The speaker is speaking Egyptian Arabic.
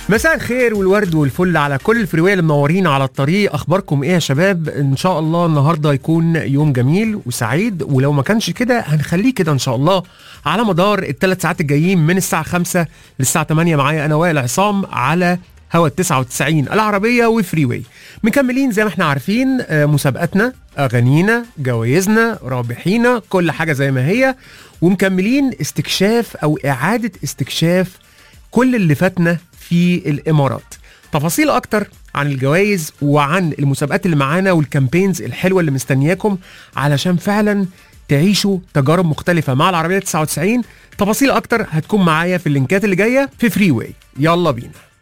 مساء الخير والورد والفل على كل الفريوية اللي منورين على الطريق اخباركم ايه يا شباب ان شاء الله النهارده يكون يوم جميل وسعيد ولو ما كانش كده هنخليه كده ان شاء الله على مدار الثلاث ساعات الجايين من الساعه 5 للساعه 8 معايا انا وائل عصام على هوا ال 99 العربيه وفريوي مكملين زي ما احنا عارفين آه، مسابقاتنا اغانينا جوائزنا رابحينا كل حاجه زي ما هي ومكملين استكشاف او اعاده استكشاف كل اللي فاتنا في الامارات تفاصيل اكتر عن الجوائز وعن المسابقات اللي معانا والكامبينز الحلوه اللي مستنياكم علشان فعلا تعيشوا تجارب مختلفه مع العربيه 99 تفاصيل اكتر هتكون معايا في اللينكات اللي جايه في فري واي يلا بينا